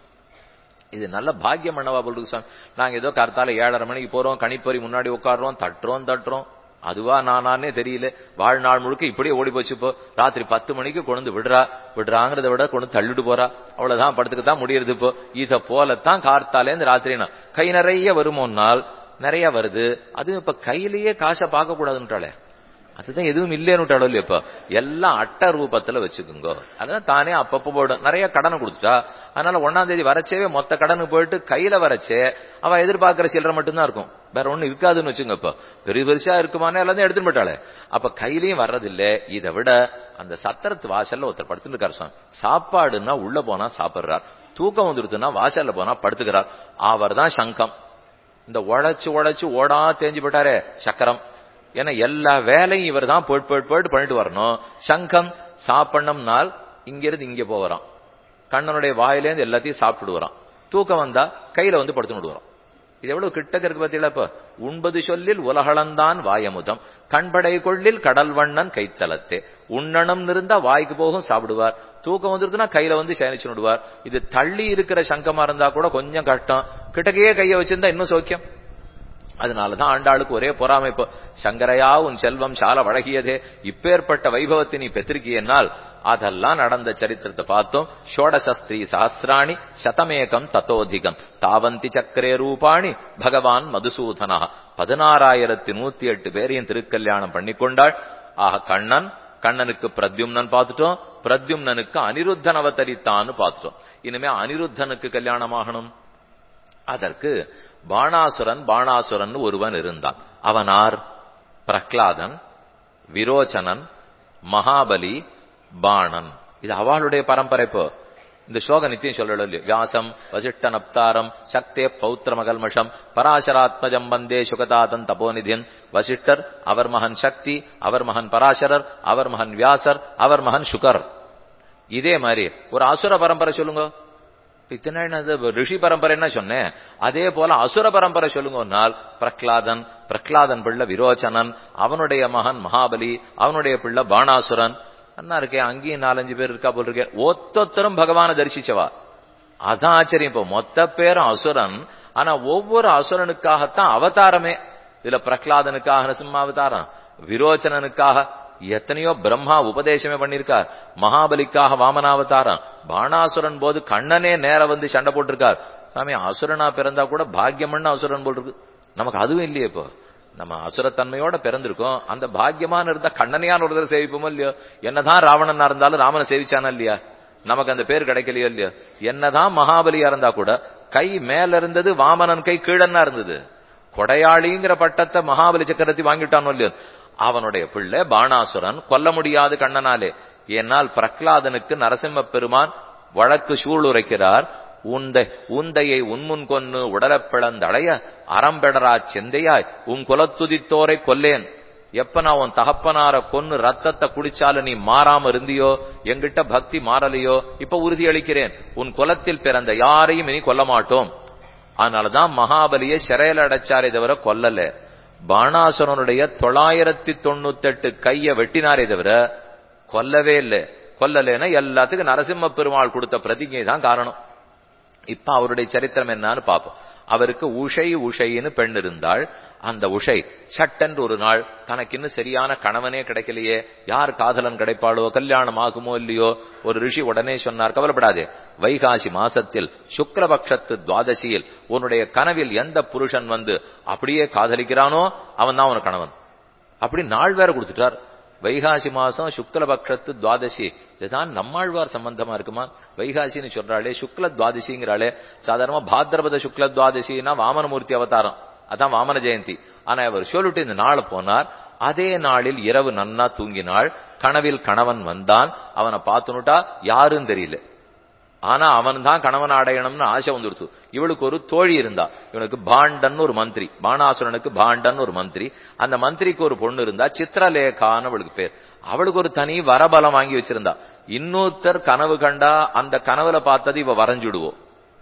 இது நல்ல பாக்கியம் பண்ணவா போல் சாமி நாங்க ஏதோ கருத்தால ஏழரை மணிக்கு போறோம் கணிப்பறி முன்னாடி உட்காடுறோம் தட்டுறோம் தட்டுறோம் அதுவா நானானே தெரியல வாழ்நாள் முழுக்க இப்படியே ஓடி போச்சு இப்போ ராத்திரி பத்து மணிக்கு கொண்டு விடுறா விடுறாங்கிறத விட கொண்டு தள்ளிட்டு போறா அவ்வளவுதான் படத்துக்கு தான் முடியறது இப்போ இத போலத்தான் கார்த்தாலேருந்து ராத்திரி கை நிறைய வருமோன்னால் நிறைய வருது அதுவும் இப்ப கையிலேயே காசை பார்க்க கூடாதுன்றாளே அதுதான் எதுவும் இல்லைன்னு இல்லையா இப்ப எல்லாம் அட்ட ரூபத்துல வச்சுக்குங்க அதுதான் தானே அப்பப்போ போடும் நிறைய கடனை கொடுத்துட்டா அதனால ஒன்னாம் தேதி வரச்சேவே மொத்த கடனுக்கு போயிட்டு கையில வரச்சே அவ எதிர்பார்க்கிற சில்லற மட்டும்தான் இருக்கும் வேற ஒண்ணு இருக்காதுன்னு வச்சுங்க இப்ப பெரிய பெருசா இருக்குமானே எல்லாத்தையும் எடுத்துட்டு போயிட்டாளே அப்ப கையிலயும் வர்றதில்ல இதை விட அந்த சத்திரத்து வாசல்ல ஒருத்தர் படுத்துட்டு இருக்காரு சுவாமி சாப்பாடுன்னா உள்ள போனா சாப்பிடுறார் தூக்கம் வந்துருதுன்னா வாசல்ல போனா படுத்துக்கிறார் அவர் தான் சங்கம் இந்த உழைச்சு உழைச்சு ஓடா தேஞ்சு போயிட்டாரே சக்கரம் ஏன்னா எல்லா வேலையும் இவர் தான் போயிட்டு போயிட்டு போயிட்டு பண்ணிட்டு வரணும் சங்கம் சாப்பிடணும்னால் இங்கிருந்து இங்க போவறான் கண்ணனுடைய வாயிலேருந்து எல்லாத்தையும் சாப்பிட்டு வரான் தூக்கம் வந்தா கையில வந்து படுத்து விடுவோம் இது எவ்வளவு கிட்டக்க இருக்கு பாத்தீங்களா இப்ப உண்பது சொல்லில் உலகளந்தான் வாயமுதம் கண்படை கொள்ளில் கடல் வண்ணன் கைத்தலத்தே உண்ணணும் இருந்தா வாய்க்கு போகும் சாப்பிடுவார் தூக்கம் வந்துருதுன்னா கையில வந்து சேனிச்சு விடுவார் இது தள்ளி இருக்கிற சங்கமா இருந்தா கூட கொஞ்சம் கஷ்டம் கிட்டக்கையே கைய வச்சிருந்தா இன்னும் சௌக்கியம் அதனாலதான் ஆண்டாளுக்கு ஒரே பொறாமை இப்போ சங்கரையா உன் செல்வம் சால வழகியதே இப்பேற்பட்ட வைபவத்தை நீ பெற்றிருக்கியனால் அதெல்லாம் நடந்த சரித்திரத்தை பார்த்தோம் ஷோடசஸ்திரீ சஹசிராணி சதமேகம் தத்தோதிகம் தாவந்தி சக்கரே ரூபாணி பகவான் மதுசூதனா பதினாறாயிரத்தி நூத்தி எட்டு பேரையும் திருக்கல்யாணம் பண்ணிக்கொண்டாள் ஆக கண்ணன் கண்ணனுக்கு பிரத்யும்னன் பார்த்துட்டோம் பிரத்யும்னனுக்கு அனிருத்தன் அவதரித்தான்னு பார்த்துட்டோம் இனிமே அனிருத்தனுக்கு கல்யாணம் ஆகணும் அதற்கு பாணாசுரன் பாணாசுரன் ஒருவன் இருந்தான் அவனார் பிரஹ்லாதன் விரோச்சனன் மகாபலி பாணன் இது அவளுடைய பரம்பரை இப்போ இந்த ஸ்லோக நித்தியம் சொல்லல இல்லையோ வியாசம் வசிஷ்ட நப்தாரம் சக்தே பௌத்திரமகல்மஷம் பராசராத்மஜம் வந்தே சுகதாதன் தபோநிதியன் வசிஷ்டர் அவர் மகன் சக்தி அவர் மகன் பராசரர் அவர் மகன் வியாசர் அவர் மகன் சுகர் இதே மாதிரி ஒரு அசுர பரம்பரை சொல்லுங்க இத்தனை ரிஷி பரம்பரை என்ன சொன்னேன் அதே போல அசுர பரம்பரை சொல்லுங்கன்னால் பிரஹ்லாதன் பிரஹ்லாதன் பிள்ளை விரோச்சனன் அவனுடைய மகன் மகாபலி அவனுடைய பிள்ளை பாணாசுரன் அண்ணா இருக்கேன் அங்கேயும் நாலஞ்சு பேர் இருக்கா போல் இருக்கேன் ஒத்தொத்தரும் பகவான தரிசிச்சவா அதான் ஆச்சரியம் இப்போ மொத்த பேரும் அசுரன் ஆனா ஒவ்வொரு அசுரனுக்காகத்தான் அவதாரமே இதுல பிரஹ்லாதனுக்காக நரசிம்ம அவதாரம் விரோச்சனனுக்காக எத்தனையோ பிரம்மா உபதேசமே பண்ணிருக்கார் மகாபலிக்காக வாமனாவதாரம் பாணாசுரன் போது கண்ணனே நேர வந்து சண்டை போட்டிருக்கார் சாமி அசுரனா பிறந்தா கூட பாக்கியம்னு அசுரன் போல் இருக்கு நமக்கு அதுவும் இல்லையே இப்போ நம்ம அசுரத்தன்மையோட பிறந்திருக்கோம் அந்த பாக்கியமான இருந்தா கண்ணனையான ஒரு தடவை சேவிப்போமோ இல்லையோ என்னதான் ராவணனா இருந்தாலும் ராமனை சேவிச்சானா இல்லையா நமக்கு அந்த பேர் கிடைக்கலையோ இல்லையோ என்னதான் மகாபலியா இருந்தா கூட கை மேல இருந்தது வாமனன் கை கீழன்னா இருந்தது கொடையாளிங்கிற பட்டத்தை மகாபலி சக்கரவர்த்தி வாங்கிட்டானோ இல்லையோ அவனுடைய பிள்ளை பாணாசுரன் கொல்ல முடியாது கண்ணனாலே ஏனால் பிரகலாதனுக்கு நரசிம்ம பெருமான் வழக்கு சூளுரைக்கிறார் உந்தை உந்தையை உன்முன் கொன்னு உடலப் பிளந்தடைய அறம்பெடரா செந்தையாய் உன் குலத்துதித்தோரை கொல்லேன் எப்ப நான் உன் தகப்பனார கொன்னு ரத்தத்தை குடிச்சாலும் நீ மாறாம இருந்தியோ எங்கிட்ட பக்தி மாறலையோ இப்ப உறுதி அளிக்கிறேன் உன் குலத்தில் பிறந்த யாரையும் இனி கொல்ல மாட்டோம் அதனாலதான் மகாபலியை சிறையில் அடைச்சாரே தவிர கொல்லல பாணாசுரனுடைய தொள்ளாயிரத்தி தொண்ணூத்தி எட்டு கைய வெட்டினாரே தவிர கொல்லவே இல்லை கொல்லலைன்னா எல்லாத்துக்கும் நரசிம்ம பெருமாள் கொடுத்த பிரதிஜை தான் காரணம் இப்ப அவருடைய சரித்திரம் என்னன்னு பார்ப்போம் அவருக்கு உஷை உஷைன்னு பெண் இருந்தாள் அந்த உஷை சட்டென்று ஒரு நாள் தனக்கு இன்னும் சரியான கணவனே கிடைக்கலையே யார் காதலன் கிடைப்பாளோ கல்யாணம் ஆகுமோ இல்லையோ ஒரு ரிஷி உடனே சொன்னார் கவலைப்படாதே வைகாசி மாசத்தில் சுக்லபக்ஷத்து துவாதசியில் உன்னுடைய கனவில் எந்த புருஷன் வந்து அப்படியே காதலிக்கிறானோ அவன் தான் உன் கணவன் அப்படி நாள் வேற கொடுத்துட்டார் வைகாசி மாசம் சுக்லபக்ஷத்து துவாதசி இதுதான் நம்மாழ்வார் சம்பந்தமா இருக்குமா வைகாசின்னு சொல்றாளே சுக்ல துவாதசிங்கிறாளே சாதாரணமா பாத்ரபத சுக்ல துவாதசின்னா வாமனமூர்த்தி அவதாரம் அதான் வாமன ஜெயந்தி ஆனா அவர் சொல்லிட்டு இந்த நாள் போனார் அதே நாளில் இரவு நன்னா தூங்கினாள் கனவில் கணவன் வந்தான் அவனை பார்த்துனுட்டா யாரும் தெரியல ஆனா அவன் தான் கணவன் அடையணும்னு ஆசை வந்துடுத்து இவளுக்கு ஒரு தோழி இருந்தா இவனுக்கு பாண்டன் ஒரு மந்திரி பாணாசுரனுக்கு பாண்டன் ஒரு மந்திரி அந்த மந்திரிக்கு ஒரு பொண்ணு இருந்தா சித்திரலேகான்னு அவளுக்கு பேர் அவளுக்கு ஒரு தனி வரபலம் வாங்கி வச்சிருந்தா இன்னொருத்தர் கனவு கண்டா அந்த கனவுல பார்த்தது இவ வரைஞ்சுடுவோம்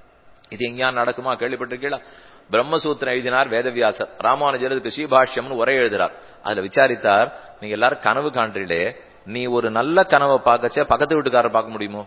இது எங்கேயா நடக்குமா கேள்விப்பட்டிருக்கீங்களா பிரம்மசூத்திரம் எழுதினார் வேதவியாசர் ராமானுஜர் இதுக்கு ஸ்ரீபாஷ்யம்னு உரை எழுதுறார் அதுல விசாரித்தார் நீங்க எல்லாரும் கனவு காண்றீங்களே நீ ஒரு நல்ல கனவை பார்க்கச்ச பக்கத்து வீட்டுக்காரர் பார்க்க முடியுமோ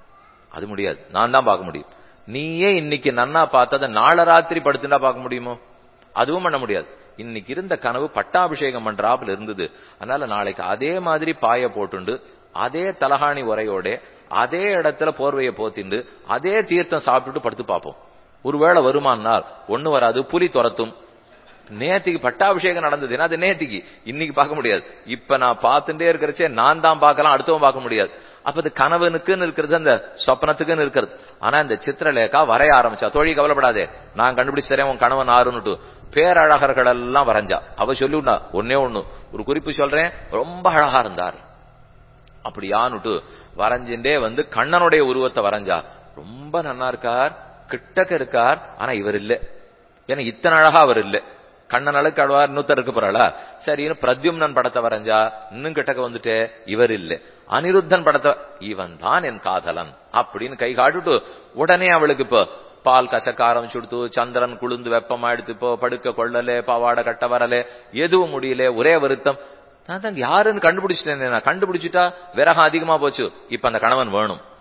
அது முடியாது நான் தான் பார்க்க முடியும் நீயே இன்னைக்கு நன்னா பார்த்ததை நாளை ராத்திரி படுத்துட்டா பார்க்க முடியுமோ அதுவும் பண்ண முடியாது இன்னைக்கு இருந்த கனவு பட்டாபிஷேகம் பண்றாப்புல இருந்தது அதனால நாளைக்கு அதே மாதிரி பாய போட்டுண்டு அதே தலகாணி உரையோட அதே இடத்துல போர்வையை போத்திண்டு அதே தீர்த்தம் சாப்பிட்டுட்டு படுத்து பார்ப்போம் ஒருவேளை வருமானால் ஒண்ணு வராது புலி துரத்தும் நேத்திக்கு பட்டாபிஷேகம் நடந்ததுன்னா அது நேத்திக்கு இன்னைக்கு பார்க்க முடியாது இப்ப நான் பார்த்துட்டே இருக்கிறச்சே நான் தான் பார்க்கலாம் அடுத்தவன் பார்க்க முடியாது அப்ப இது கனவனுக்குன்னு இருக்கிறது அந்த சொப்னத்துக்குன்னு இருக்கிறது ஆனா இந்த சித்திரலேகா வரைய ஆரம்பிச்சா தோழி கவலைப்படாதே நான் கண்டுபிடிச்சு தரேன் உன் கணவன் ஆறுன்னுட்டு பேரழகர்கள் எல்லாம் வரைஞ்சா அவ சொல்லிவிட்டா ஒன்னே ஒண்ணு ஒரு குறிப்பு சொல்றேன் ரொம்ப அழகா இருந்தார் அப்படியான்னுட்டு வரைஞ்சுட்டே வந்து கண்ணனுடைய உருவத்தை வரைஞ்சா ரொம்ப நன்னா இருக்கார் கிட்டக்க இருக்கார் ஆனா இவர் இல்ல ஏன்னா இத்தனை அழகா அவர் இல்ல கண்ணன் அழகு அழுவார் இன்னொருத்தர் இருக்க போறாளா சரின்னு பிரத்யும்னன் படத்தை வரைஞ்சா இன்னும் கிட்டக்க வந்துட்டு இவர் இல்ல அனிருத்தன் படத்தை இவன் தான் என் காதலன் அப்படின்னு கை காட்டுட்டு உடனே அவளுக்கு இப்ப பால் கசக்க ஆரம்பிச்சுடுத்து சந்திரன் குளிர்ந்து வெப்பமாயிடுத்து இப்போ படுக்க கொள்ளலே பாவாடை கட்ட வரலே எதுவும் முடியல ஒரே வருத்தம் நான் தான் யாருன்னு கண்டுபிடிச்சிட்டேன் நான் கண்டுபிடிச்சிட்டா விரகம் அதிகமா போச்சு இப்ப அந்த கணவன் வேணும்